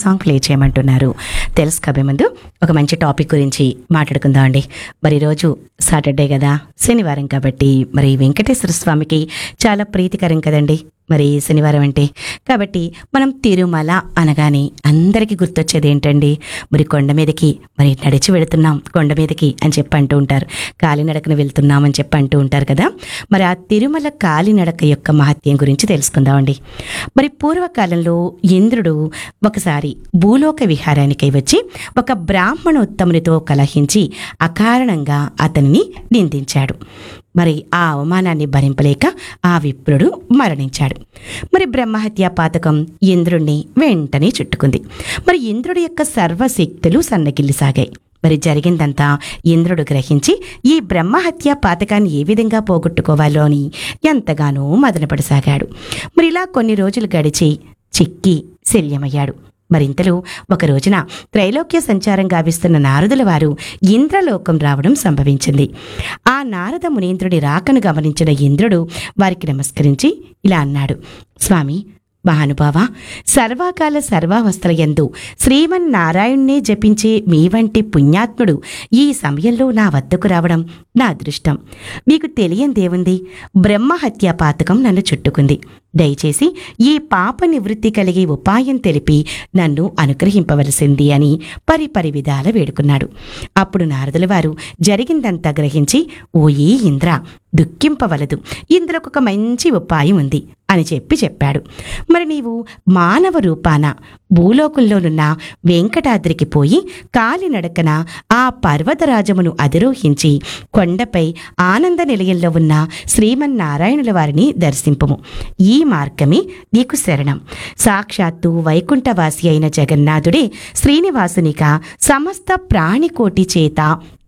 song play చేయమంటున్నారు తెలుసుకోబే ముందు ఒక మంచి టాపిక్ గురించి మాట్లాడుకుందాం అండి మరి ఈరోజు సాటర్డే కదా శనివారం కాబట్టి మరి వెంకటేశ్వర స్వామికి చాలా ప్రీతికరం కదండి మరి శనివారం అంటే కాబట్టి మనం తిరుమల అనగానే అందరికీ గుర్తొచ్చేది ఏంటండి మరి కొండ మీదకి మరి నడిచి వెళుతున్నాం కొండ మీదకి అని చెప్పి అంటూ ఉంటారు కాలినడకన వెళ్తున్నాం అని చెప్పి అంటూ ఉంటారు కదా మరి ఆ తిరుమల కాలినడక యొక్క మహత్యం గురించి తెలుసుకుందామండి మరి పూర్వకాలంలో ఇంద్రుడు ఒకసారి భూలోక విహారానికై వచ్చి ఒక బ్రాహ్మణోత్తమునితో కలహించి అకారణంగా అతనిని నిందించాడు మరి ఆ అవమానాన్ని భరింపలేక ఆ విప్రుడు మరణించాడు మరి బ్రహ్మహత్యా పాతకం ఇంద్రుణ్ణి వెంటనే చుట్టుకుంది మరి ఇంద్రుడి యొక్క సర్వశక్తులు సన్నగిల్లిసాగాయి మరి జరిగిందంతా ఇంద్రుడు గ్రహించి ఈ బ్రహ్మహత్య పాతకాన్ని ఏ విధంగా పోగొట్టుకోవాలో అని ఎంతగానో మదనపడసాగాడు మరి ఇలా కొన్ని రోజులు గడిచి చిక్కి శల్యమయ్యాడు మరింతలో ఒక రోజున త్రైలోక్య సంచారం గావిస్తున్న నారదుల వారు ఇంద్రలోకం రావడం సంభవించింది ఆ నారద మునీంద్రుడి రాకను గమనించిన ఇంద్రుడు వారికి నమస్కరించి ఇలా అన్నాడు స్వామి మహానుభావ సర్వకాల సర్వావస్థల యందు శ్రీమన్నారాయణ్ణే జపించే మీ వంటి పుణ్యాత్ముడు ఈ సమయంలో నా వద్దకు రావడం నా అదృష్టం మీకు తెలియందేముంది బ్రహ్మహత్యా పాతకం నన్ను చుట్టుకుంది దయచేసి ఈ పాప నివృత్తి కలిగే ఉపాయం తెలిపి నన్ను అనుగ్రహింపవలసింది అని పరిపరి విధాల వేడుకున్నాడు అప్పుడు నారదుల వారు జరిగిందంతా గ్రహించి ఓయే ఇంద్ర దుఃఖింపవలదు ఇందులోకి ఒక మంచి ఉపాయం ఉంది అని చెప్పి చెప్పాడు మరి నీవు మానవ రూపాన భూలోకంలోనున్న వెంకటాద్రికి పోయి కాలినడకన ఆ పర్వతరాజమును అధిరోహించి కొండపై ఆనంద నిలయంలో ఉన్న శ్రీమన్నారాయణుల వారిని దర్శింపము ఈ మార్గమే నీకు శరణం సాక్షాత్తు వైకుంఠవాసి అయిన జగన్నాథుడే శ్రీనివాసునిగా సమస్త ప్రాణికోటి చేత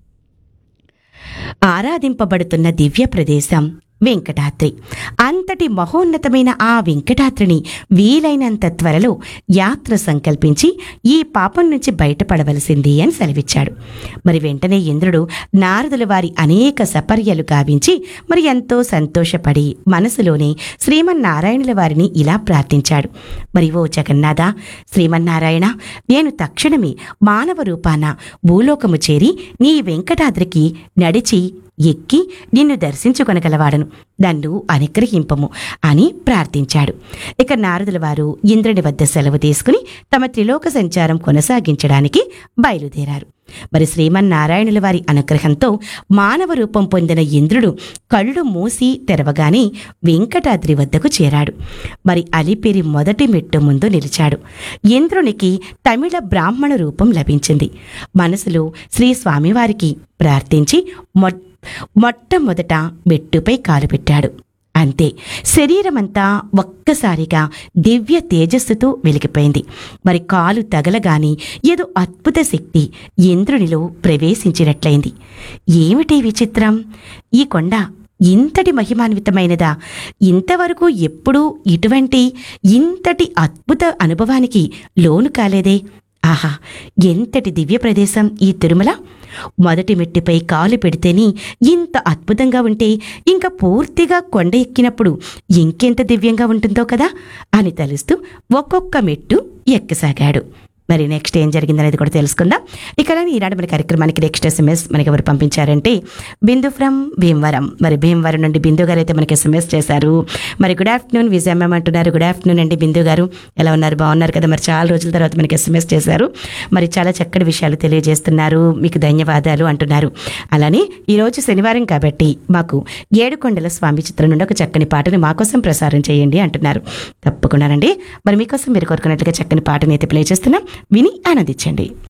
ఆరాధింపబడుతున్న దివ్య ప్రదేశం వెంకటాద్రి అంతటి మహోన్నతమైన ఆ వెంకటాద్రిని వీలైనంత త్వరలో యాత్ర సంకల్పించి ఈ పాపం నుంచి బయటపడవలసింది అని సెలవిచ్చాడు మరి వెంటనే ఇంద్రుడు నారదుల వారి అనేక సపర్యలు గావించి మరి ఎంతో సంతోషపడి మనసులోనే శ్రీమన్నారాయణుల వారిని ఇలా ప్రార్థించాడు మరి ఓ జగన్నాథ శ్రీమన్నారాయణ నేను తక్షణమే మానవ రూపాన భూలోకము చేరి నీ వెంకటాద్రికి నడిచి ఎక్కి నిన్ను దర్శించుకొనగలవాడను నన్ను అనుగ్రహింపము అని ప్రార్థించాడు ఇక నారదుల వారు ఇంద్రుని వద్ద సెలవు తీసుకుని తమ త్రిలోక సంచారం కొనసాగించడానికి బయలుదేరారు మరి శ్రీమన్నారాయణుల వారి అనుగ్రహంతో మానవ రూపం పొందిన ఇంద్రుడు కళ్ళు మూసి తెరవగానే వెంకటాద్రి వద్దకు చేరాడు మరి అలిపిరి మొదటి మెట్టు ముందు నిలిచాడు ఇంద్రునికి తమిళ బ్రాహ్మణ రూపం లభించింది మనసులో శ్రీ స్వామివారికి ప్రార్థించి మొ మొట్టమొదట మెట్టుపై కాలు పెట్టాడు అంతే శరీరమంతా ఒక్కసారిగా దివ్య తేజస్సుతో వెలిగిపోయింది మరి కాలు తగలగాని ఏదో అద్భుత శక్తి ఇంద్రునిలో ప్రవేశించినట్లయింది ఏమిటి విచిత్రం ఈ కొండ ఇంతటి మహిమాన్వితమైనదా ఇంతవరకు ఎప్పుడూ ఇటువంటి ఇంతటి అద్భుత అనుభవానికి లోను కాలేదే ఆహా ఎంతటి దివ్య ప్రదేశం ఈ తిరుమల మొదటి మెట్టిపై కాలు పెడితేనే ఇంత అద్భుతంగా ఉంటే ఇంకా పూర్తిగా కొండ ఎక్కినప్పుడు ఇంకెంత దివ్యంగా ఉంటుందో కదా అని తలుస్తూ ఒక్కొక్క మెట్టు ఎక్కసాగాడు మరి నెక్స్ట్ ఏం జరిగిందనేది కూడా తెలుసుకుందాం ఇక ఈనాడు మన కార్యక్రమానికి నెక్స్ట్ ఎస్ఎంఎస్ మనకి ఎవరు పంపించారంటే బిందు ఫ్రమ్ భీమవరం మరి భీమవరం నుండి బిందు గారు అయితే మనకి ఎస్ఎంఎస్ చేశారు మరి గుడ్ ఆఫ్టర్నూన్ విజయమ్మ అంటున్నారు గుడ్ ఆఫ్టర్నూన్ అండి బిందు గారు ఎలా ఉన్నారు బాగున్నారు కదా మరి చాలా రోజుల తర్వాత మనకి ఎస్ఎంఎస్ చేశారు మరి చాలా చక్కటి విషయాలు తెలియజేస్తున్నారు మీకు ధన్యవాదాలు అంటున్నారు అలానే ఈరోజు శనివారం కాబట్టి మాకు ఏడుకొండల స్వామి చిత్రం నుండి ఒక చక్కని పాటను మా కోసం ప్రసారం చేయండి అంటున్నారు తప్పకుండానండి మరి మీకోసం మీరు కోరుకున్నట్లుగా చక్కని పాటని అయితే ప్లే చేస్తున్నాం విని ఆనందించండి